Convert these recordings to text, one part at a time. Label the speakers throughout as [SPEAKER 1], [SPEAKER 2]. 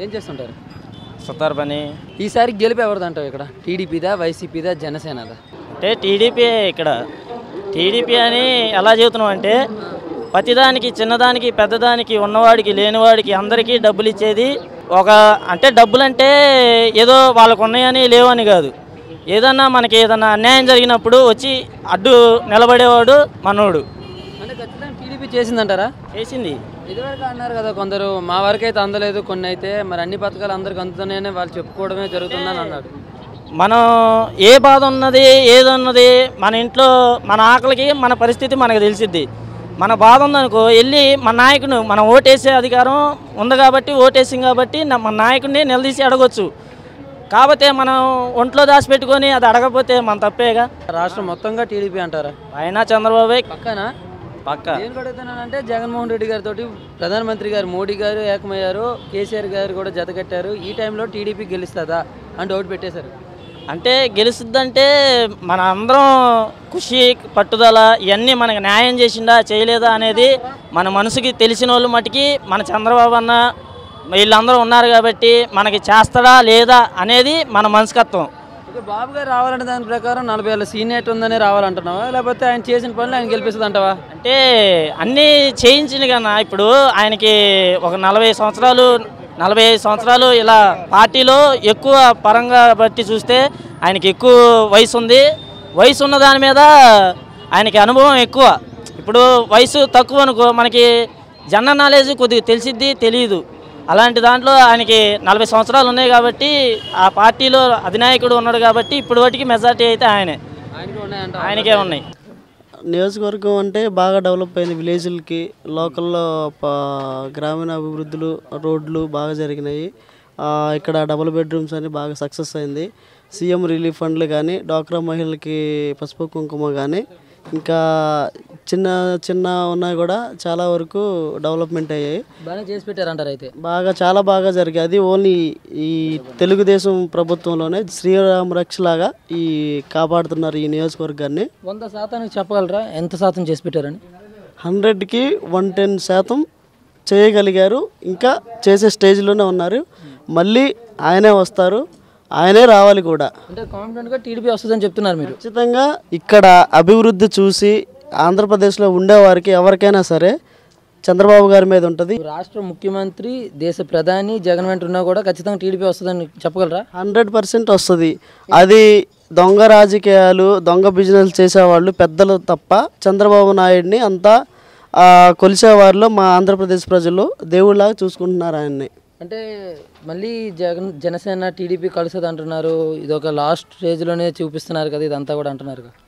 [SPEAKER 1] ఏం చేస్తుంటారు
[SPEAKER 2] సుతార్ పని
[SPEAKER 1] ఈసారి గెలుపు ఎవరిది అంటావు ఇక్కడ టీడీపీదా వైసీపీదా జనసేనదా
[SPEAKER 2] అంటే టీడీపీ ఇక్కడ టీడీపీ అని ఎలా చెబుతున్నాం అంటే ప్రతిదానికి చిన్నదానికి పెద్దదానికి ఉన్నవాడికి లేనివాడికి అందరికీ డబ్బులు ఇచ్చేది ఒక అంటే డబ్బులు అంటే ఏదో వాళ్ళకు ఉన్నాయని లేవని కాదు ఏదన్నా మనకి ఏదన్నా అన్యాయం జరిగినప్పుడు వచ్చి అడ్డు నిలబడేవాడు మనోడు
[SPEAKER 1] అంటే ఖచ్చితంగా టీడీపీ చేసిందంటారా
[SPEAKER 2] చేసింది
[SPEAKER 1] ఇదివరకు అన్నారు కదా కొందరు మా వరకు అయితే అందలేదు కొన్ని అయితే మరి అన్ని పథకాలు అందరికి అందుతున్నాయని వాళ్ళు చెప్పుకోవడమే జరుగుతుందని అన్నాడు
[SPEAKER 2] మనం ఏ బాధ ఉన్నది ఏది ఉన్నది మన ఇంట్లో మన ఆకలికి మన పరిస్థితి మనకు తెలిసిద్ది మన బాధ ఉందనుకో వెళ్ళి మన నాయకుడు మనం ఓటేసే అధికారం ఉంది కాబట్టి ఓటేసింది కాబట్టి నా- మన నాయకుడిని నిలదీసి అడగొచ్చు కాకపోతే మనం ఒంట్లో దాచిపెట్టుకొని అది అడగకపోతే మన తప్పేగా
[SPEAKER 1] రాష్ట్రం మొత్తంగా టీడీపీ అంటారా
[SPEAKER 2] అయినా చంద్రబాబే
[SPEAKER 1] పక్కన
[SPEAKER 2] పక్క
[SPEAKER 1] నేను కూడా అడుగుతున్నానంటే జగన్మోహన్ రెడ్డి గారితో ప్రధానమంత్రి గారు మోడీ గారు ఏకమయ్యారు కేసీఆర్ గారు కూడా జత కట్టారు ఈ టైంలో టీడీపీ గెలుస్తుందా అని ఓటు పెట్టేశారు
[SPEAKER 2] అంటే గెలుస్తుందంటే మన అందరం ఖుషి పట్టుదల ఇవన్నీ మనకు న్యాయం చేసిందా చేయలేదా అనేది మన మనసుకి తెలిసిన వాళ్ళు మటుకి మన చంద్రబాబు అన్న వీళ్ళందరూ ఉన్నారు కాబట్టి మనకి చేస్తాడా లేదా అనేది మన మనసుకత్వం
[SPEAKER 1] ఓకే బాబు గారు రావాలంటే దాని ప్రకారం నలభై ఏళ్ళ సీనియర్ ఉందని రావాలంటున్నావా లేకపోతే ఆయన చేసిన పనులు ఆయన గెలిపిస్తుంది అంటావా
[SPEAKER 2] అంటే అన్నీ చేయించింది కన్నా ఇప్పుడు ఆయనకి ఒక నలభై సంవత్సరాలు నలభై ఐదు సంవత్సరాలు ఇలా పార్టీలో ఎక్కువ పరంగా బట్టి చూస్తే ఆయనకి ఎక్కువ వయసు ఉంది వయసు ఉన్న దాని మీద ఆయనకి అనుభవం ఎక్కువ ఇప్పుడు వయసు తక్కువ అనుకో మనకి జనరల్ నాలెడ్జ్ కొద్దిగా తెలిసిద్ది తెలియదు అలాంటి దాంట్లో ఆయనకి నలభై సంవత్సరాలు ఉన్నాయి కాబట్టి ఆ పార్టీలో అధినాయకుడు ఉన్నాడు కాబట్టి ఇప్పుడు వాటికి మెజార్టీ అయితే ఆయనే
[SPEAKER 1] ఆయనకి ఉన్నాయంట
[SPEAKER 2] ఆయనకే ఉన్నాయి
[SPEAKER 3] నియోజకవర్గం అంటే బాగా డెవలప్ అయింది విలేజ్లకి లోకల్లో ప- గ్రామీణ అభివృద్ధులు రోడ్లు బాగా జరిగినాయి ఆ, ఇక్కడ డబుల్ బెడ్రూమ్స్ అని బాగా సక్సెస్ అయింది సీఎం రిలీఫ్ ఫండ్లు కానీ డాక్రా మహిళలకి పసుపు కుంకుమ కానీ ఇంకా చిన్న చిన్న ఉన్నాయి కూడా చాలా వరకు డెవలప్మెంట్ అయ్యాయి
[SPEAKER 1] బాగానే చేసి పెట్టారంటారు అయితే
[SPEAKER 3] బాగా చాలా బాగా జరిగాయి అది ఓన్లీ ఈ తెలుగుదేశం ప్రభుత్వంలోనే శ్రీరామ రక్ష లాగా ఈ కాపాడుతున్నారు ఈ నియోజకవర్గాన్ని
[SPEAKER 1] వంద శాతానికి చెప్పగలరా ఎంత శాతం చేసి పెట్టారని
[SPEAKER 3] హండ్రెడ్కి వన్ టెన్ శాతం చేయగలిగారు ఇంకా చేసే స్టేజ్లోనే ఉన్నారు మళ్ళీ ఆయనే వస్తారు ఆయనే రావాలి కూడా
[SPEAKER 1] అంటే కాన్ఫిడెంట్గా టీడీపీ వస్తుందని చెప్తున్నారు మీరు
[SPEAKER 3] ఖచ్చితంగా ఇక్కడ అభివృద్ధి చూసి ఆంధ్రప్రదేశ్లో ఉండేవారికి ఎవరికైనా సరే చంద్రబాబు గారి మీద ఉంటుంది
[SPEAKER 1] రాష్ట్ర ముఖ్యమంత్రి దేశ ప్రధాని జగన్ వెంట ఉన్నా కూడా ఖచ్చితంగా టీడీపీ వస్తుందని చెప్పగలరా
[SPEAKER 3] హండ్రెడ్ పర్సెంట్ వస్తుంది అది దొంగ రాజకీయాలు దొంగ బిజినెస్ చేసేవాళ్ళు పెద్దలు తప్ప చంద్రబాబు నాయుడిని అంతా ఆ, కొలిసేవారిలో మా ఆంధ్రప్రదేశ్ ప్రజలు దేవుళ్ళలాగా చూసుకుంటున్నారు ఆయన్ని
[SPEAKER 1] అంటే మళ్ళీ జగన్ జనసేన టీడీపీ కలుస్తుంది అంటున్నారు ఇది ఒక లాస్ట్ స్టేజ్లోనే చూపిస్తున్నారు కదా ఇదంతా కూడా అంటున్నారు కదా.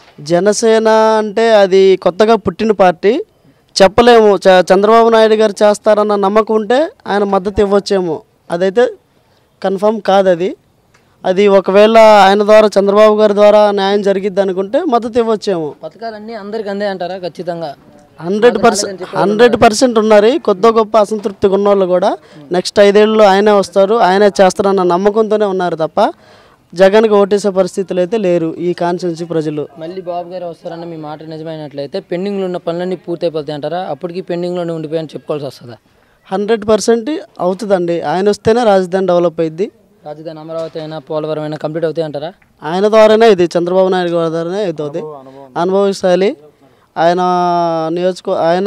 [SPEAKER 3] జనసేన అంటే అది కొత్తగా పుట్టిన పార్టీ చెప్పలేము చ- చంద్రబాబు నాయుడు గారు చేస్తారన్న నమ్మకం ఉంటే ఆయన మద్దతు ఇవ్వచ్చేమో అదైతే కన్ఫర్మ్ కాదు అది అది ఒకవేళ ఆయన ద్వారా చంద్రబాబు గారి ద్వారా న్యాయం జరిగిద్ది అనుకుంటే మద్దతు ఇవ్వచ్చేమో
[SPEAKER 1] పథకాలన్నీ అందరికి అందే అంటారా ఖచ్చితంగా
[SPEAKER 3] హండ్రెడ్ పర్సెంట్ హండ్రెడ్ పర్సెంట్ ఉన్నారు కొద్ది గొప్ప అసంతృప్తిగా ఉన్న వాళ్ళు కూడా నెక్స్ట్ ఐదేళ్ళు ఆయనే వస్తారు ఆయనే చేస్తారన్న నమ్మకంతోనే ఉన్నారు తప్ప జగన్కి ఓటేసే పరిస్థితులు అయితే లేరు ఈ కాన్స్టిట్యున్సీ ప్రజలు
[SPEAKER 1] మళ్ళీ బాబు గారు వస్తారన్న మీ మాట నిజమైనట్లయితే పెండింగ్లో ఉన్న పనులన్నీ పూర్తయిపోతాయి అంటారా అప్పటికి పెండింగ్లోనే ఉండిపోయని చెప్పుకోవాల్సి వస్తుందా
[SPEAKER 3] హండ్రెడ్ పర్సెంట్ అవుతుందండి ఆయన వస్తేనే రాజధాని డెవలప్ అయింది
[SPEAKER 1] రాజధాని అమరావతి అయినా పోలవరం అయినా కంప్లీట్ అవుతాయి అంటారా
[SPEAKER 3] ఆయన ద్వారానే ఇది చంద్రబాబు నాయుడు గారి ద్వారానే అవుతుంది అనుభవిస్తాలి ఆయన నియోజక ఆయన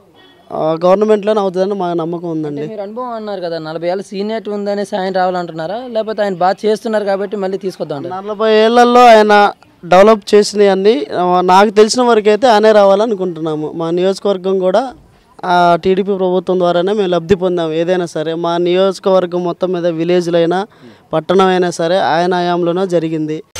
[SPEAKER 3] ఆ, గవర్నమెంట్లోనే అవుతుందని మా నమ్మకం ఉందండి
[SPEAKER 1] మీరు అనుభవం అన్నారు కదా నలభై ఏళ్ళ సీనియర్ ఉందనేసి ఆయన రావాలంటున్నారా లేకపోతే ఆయన బాగా చేస్తున్నారు కాబట్టి మళ్ళీ తీసుకొద్దాం అంటారా?
[SPEAKER 3] నలభై ఏళ్లలో ఆయన డెవలప్ చేసినవన్నీ ఆ, నాకు తెలిసిన వరకు అయితే ఆయనే రావాలనుకుంటున్నాము మా నియోజకవర్గం కూడా ఆ టీడీపీ ప్రభుత్వం ద్వారానే మేము లబ్ధి పొందాము ఏదైనా సరే మా నియోజకవర్గం మొత్తం మీద విలేజ్లైనా పట్టణం అయినా సరే ఆయన హయాంలోనే జరిగింది